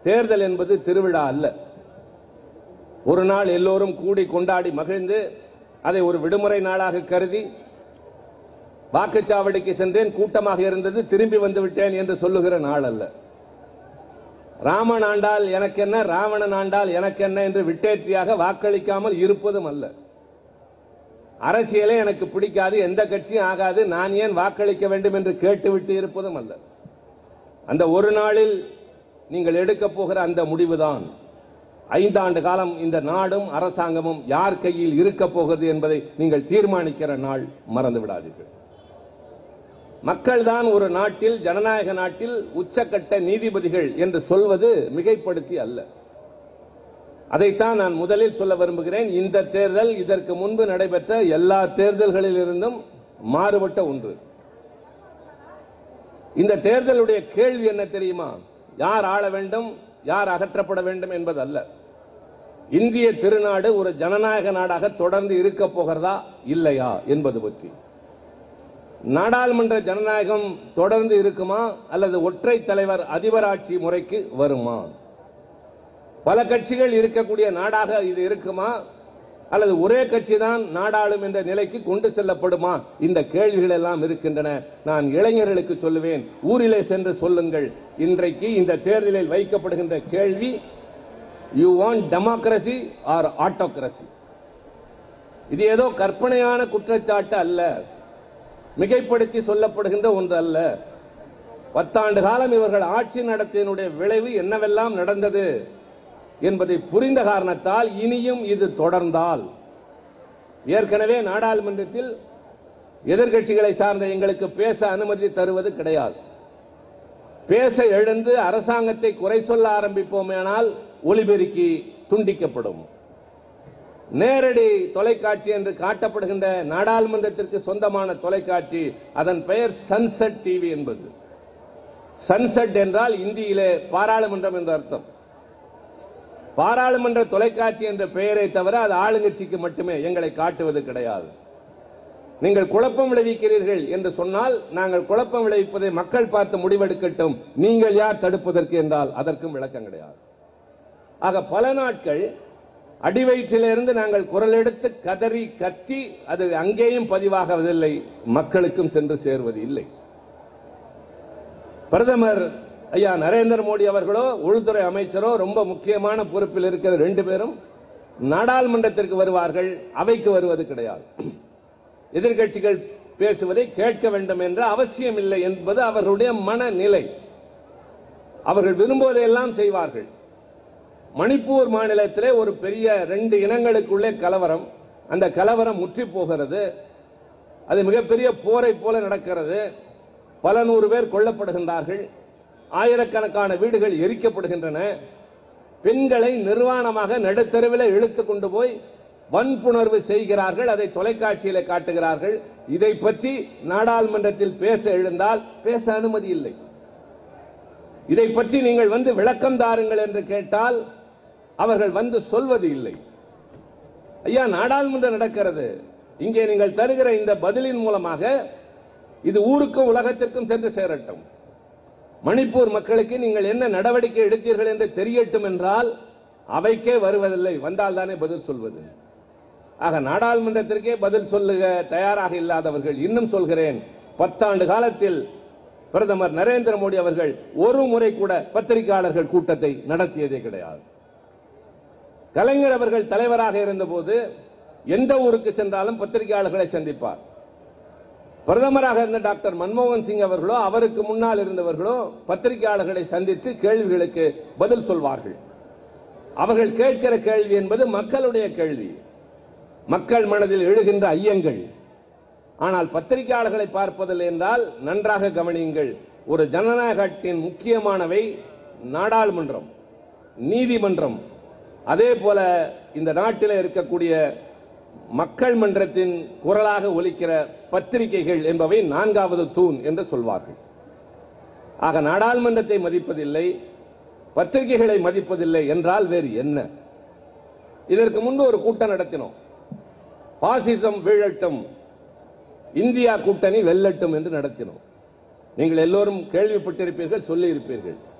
தேர்தல் என்பது திருவிழா அல்ல ஒரு நாள் எல்லோரும் கூடி கொண்டாடி மகிழ்ந்து அதை ஒரு விடுமுறை நாளாக கருதி வாக்குச்சாவடிக்கு சென்றேன் கூட்டமாக இருந்தது திரும்பி வந்து விட்டேன் என்று சொல்லுகிற நாள் அல்ல ராமன் ஆண்டால் எனக்கென்ன ராவணன் ஆண்டால் எனக்கென்ன என்று விட்டேற்றியாக வாக்களிக்காமல் இருப்பதும் அல்ல அரசியலே எனக்கு பிடிக்காது எந்த கட்சியும் ஆகாது நான் ஏன் வாக்களிக்க வேண்டும் என்று கேட்டுவிட்டு இருப்பதும் அல்ல அந்த ஒரு நாளில் நீங்கள் எடுக்கப் போகிற அந்த முடிவுதான் ஐந்தாண்டு காலம் இந்த நாடும் அரசாங்கமும் யார் கையில் இருக்கப் போகிறது என்பதை நீங்கள் தீர்மானிக்கிற நாள் மறந்து விடாதீர்கள் மக்கள்தான் ஒரு நாட்டில் ஜனநாயக நாட்டில் உச்சக்கட்ட நீதிபதிகள் என்று சொல்வது மிகைப்படுத்தி அல்ல அதைத்தான் நான் முதலில் சொல்ல விரும்புகிறேன் இந்த தேர்தல் இதற்கு முன்பு நடைபெற்ற எல்லா தேர்தல்களில் இருந்தும் மாறுபட்ட ஒன்று இந்த தேர்தலுடைய கேள்வி என்ன தெரியுமா யார் ஆள வேண்டும் யார் அகற்றப்பட வேண்டும் என்பது அல்ல இந்திய திருநாடு ஒரு ஜனநாயக நாடாக தொடர்ந்து இருக்க போகிறதா இல்லையா என்பது பற்றி நாடாளுமன்ற ஜனநாயகம் தொடர்ந்து இருக்குமா அல்லது ஒற்றை தலைவர் அதிபராட்சி முறைக்கு வருமா பல கட்சிகள் இருக்கக்கூடிய நாடாக இது இருக்குமா அல்லது ஒரே கட்சி தான் நாடாளும் என்ற நிலைக்கு கொண்டு செல்லப்படுமா இந்த கேள்விகள் எல்லாம் இருக்கின்றன நான் இளைஞர்களுக்கு சொல்லுவேன் ஊரிலே சென்று சொல்லுங்கள் இன்றைக்கு இந்த தேர்தலில் வைக்கப்படுகின்ற கேள்வி you want democracy or autocracy இது ஏதோ கற்பனையான குற்றச்சாட்டு அல்ல மிகைப்படுத்தி சொல்லப்படுகின்ற ஒன்று அல்ல பத்தாண்டு காலம் இவர்கள் ஆட்சி நடத்தியனுடைய விளைவு என்னவெல்லாம் நடந்தது என்பதை புரிந்த காரணத்தால் இனியும் இது தொடர்ந்தால் ஏற்கனவே நாடாளுமன்றத்தில் எதிர்க்கட்சிகளை சார்ந்த எங்களுக்கு பேச அனுமதி தருவது கிடையாது பேச எழுந்து அரசாங்கத்தை குறை சொல்ல ஆரம்பிப்போமேனால் ஒலிபெருக்கி துண்டிக்கப்படும் நேரடி தொலைக்காட்சி என்று காட்டப்படுகின்ற நாடாளுமன்றத்திற்கு சொந்தமான தொலைக்காட்சி அதன் பெயர் சன்செட் டிவி என்பது சன்செட் என்றால் இந்தியிலே பாராளுமன்றம் என்று அர்த்தம் பாராளுமன்ற தொலைக்காட்சி என்ற பெயரை தவிர அது ஆளுங்கட்சிக்கு மட்டுமே எங்களை காட்டுவது கிடையாது நீங்கள் குழப்பம் விளைவிக்கிறீர்கள் என்று சொன்னால் நாங்கள் குழப்பம் விளைவிப்பதை மக்கள் பார்த்து முடிவெடுக்கட்டும் நீங்கள் யார் தடுப்பதற்கு என்றால் அதற்கும் விளக்கம் கிடையாது ஆக பல நாட்கள் அடிவயிற்றிலிருந்து நாங்கள் குரல் எடுத்து கதறி கத்தி அது அங்கேயும் பதிவாகவதில்லை மக்களுக்கும் சென்று சேர்வது இல்லை பிரதமர் ஐயா நரேந்திர மோடி அவர்களோ உள்துறை அமைச்சரோ ரொம்ப முக்கியமான பொறுப்பில் இருக்கிற ரெண்டு பேரும் நாடாளுமன்றத்திற்கு வருவார்கள் அவைக்கு வருவது கிடையாது எதிர்க்கட்சிகள் பேசுவதை கேட்க வேண்டும் என்ற அவசியம் இல்லை என்பது அவர்களுடைய மனநிலை அவர்கள் விரும்புவதையெல்லாம் செய்வார்கள் மணிப்பூர் மாநிலத்திலே ஒரு பெரிய ரெண்டு இனங்களுக்குள்ளே கலவரம் அந்த கலவரம் முற்றி போகிறது அது மிகப்பெரிய போரை போல நடக்கிறது பல நூறு பேர் கொல்லப்படுகின்றார்கள் ஆயிரக்கணக்கான வீடுகள் எரிக்கப்படுகின்றன பெண்களை நிர்வாணமாக நடுத்தருவில் இழுத்துக் கொண்டு போய் வன்புணர்வு செய்கிறார்கள் அதை தொலைக்காட்சியில காட்டுகிறார்கள் இதை பற்றி நாடாளுமன்றத்தில் பேச எழுந்தால் பேச அனுமதி இல்லை இதை பற்றி நீங்கள் வந்து விளக்கம் தாருங்கள் என்று கேட்டால் அவர்கள் வந்து சொல்வது இல்லை ஐயா நாடாளுமன்றம் நடக்கிறது இங்கே நீங்கள் தருகிற இந்த பதிலின் மூலமாக இது ஊருக்கும் உலகத்திற்கும் சென்று சேரட்டும் மணிப்பூர் மக்களுக்கு நீங்கள் என்ன நடவடிக்கை எடுத்தீர்கள் என்று தெரியட்டும் என்றால் அவைக்கே வருவதில்லை வந்தால் தானே பதில் சொல்வது ஆக நாடாளுமன்றத்திற்கே பதில் சொல்லுக தயாராக இல்லாதவர்கள் இன்னும் சொல்கிறேன் பத்தாண்டு காலத்தில் பிரதமர் நரேந்திர மோடி அவர்கள் ஒரு முறை கூட பத்திரிகையாளர்கள் கூட்டத்தை நடத்தியதே கிடையாது கலைஞர் அவர்கள் தலைவராக இருந்தபோது எந்த ஊருக்கு சென்றாலும் பத்திரிகையாளர்களை சந்திப்பார் பிரதமராக இருந்த டாக்டர் மன்மோகன் சிங் அவர்களோ அவருக்கு முன்னால் இருந்தவர்களோ பத்திரிகையாளர்களை சந்தித்து கேள்விகளுக்கு பதில் சொல்வார்கள் அவர்கள் கேட்கிற கேள்வி என்பது மக்களுடைய கேள்வி மக்கள் மனதில் எழுகின்ற ஐயங்கள் ஆனால் பத்திரிகையாளர்களை பார்ப்பதில்லை என்றால் நன்றாக கவனியுங்கள் ஒரு ஜனநாயகத்தின் முக்கியமானவை நாடாளுமன்றம் நீதிமன்றம் அதே போல இந்த நாட்டில் இருக்கக்கூடிய மக்கள் மன்றத்தின் குரலாக ஒலிக்கிற பத்திரிகைகள் என்பவை நான்காவது தூண் என்று சொல்வார்கள் ஆக நாடாளுமன்றத்தை மதிப்பதில்லை பத்திரிகைகளை மதிப்பதில்லை என்றால் வேறு என்ன இதற்கு முன்பு ஒரு கூட்டம் நடத்தினோம் பாசிசம் வீழட்டும் இந்தியா கூட்டணி வெல்லட்டும் என்று நடத்தினோம் நீங்கள் எல்லோரும் கேள்விப்பட்டிருப்பீர்கள் சொல்லி இருப்பீர்கள்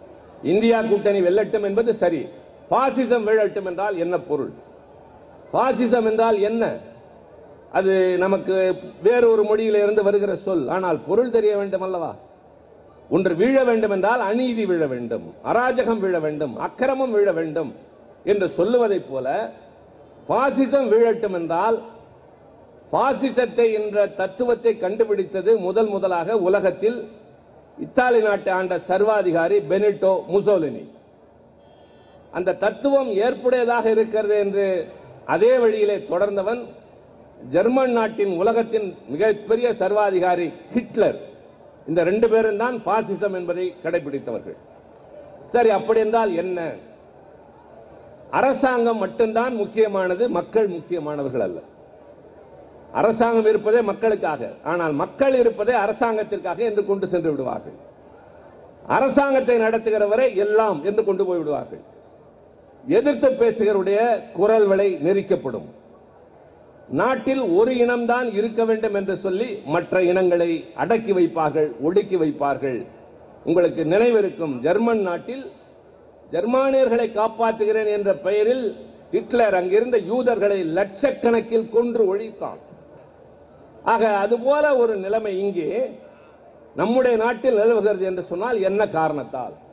இந்தியா கூட்டணி வெல்லட்டும் என்பது சரி பாசிசம் வீழட்டும் என்றால் என்ன பொருள் பாசிசம் என்றால் என்ன அது நமக்கு வேறொரு மொழியிலிருந்து வருகிற சொல் ஆனால் பொருள் தெரிய வேண்டும் அல்லவா ஒன்று வீழ வேண்டும் என்றால் அநீதி வீழ வேண்டும் அராஜகம் வீழ வேண்டும் அக்கிரமம் வீழ வேண்டும் என்று சொல்லுவதைப் போல பாசிசம் வீழட்டும் என்றால் பாசிசத்தை என்ற தத்துவத்தை கண்டுபிடித்தது முதல் முதலாக உலகத்தில் இத்தாலி நாட்டை ஆண்ட சர்வாதிகாரி பெனிட்டோ முசோலினி அந்த தத்துவம் ஏற்புடையதாக இருக்கிறது என்று அதே வழியிலே தொடர்ந்தவன் ஜெர்மன் நாட்டின் உலகத்தின் மிகப்பெரிய சர்வாதிகாரி ஹிட்லர் இந்த ரெண்டு பேரும் தான் பாசிசம் என்பதை கடைபிடித்தவர்கள் சரி அப்படி என்றால் என்ன அரசாங்கம் மட்டும்தான் முக்கியமானது மக்கள் முக்கியமானவர்கள் அல்ல அரசாங்கம் இருப்பதே மக்களுக்காக ஆனால் மக்கள் இருப்பதே அரசாங்கத்திற்காக என்று கொண்டு சென்று விடுவார்கள் அரசாங்கத்தை நடத்துகிறவரை எல்லாம் என்று கொண்டு போய் விடுவார்கள் எதிர்த்து பேசுகிறவருடைய குரல் விலை நெரிக்கப்படும் நாட்டில் ஒரு இனம்தான் இருக்க வேண்டும் என்று சொல்லி மற்ற இனங்களை அடக்கி வைப்பார்கள் ஒடுக்கி வைப்பார்கள் உங்களுக்கு நினைவிருக்கும் ஜெர்மன் நாட்டில் ஜெர்மானியர்களை காப்பாற்றுகிறேன் என்ற பெயரில் ஹிட்லர் அங்கிருந்த யூதர்களை லட்சக்கணக்கில் கொன்று ஒழித்தான் ஆக அதுபோல ஒரு நிலைமை இங்கே நம்முடைய நாட்டில் நிலவுகிறது என்று சொன்னால் என்ன காரணத்தால்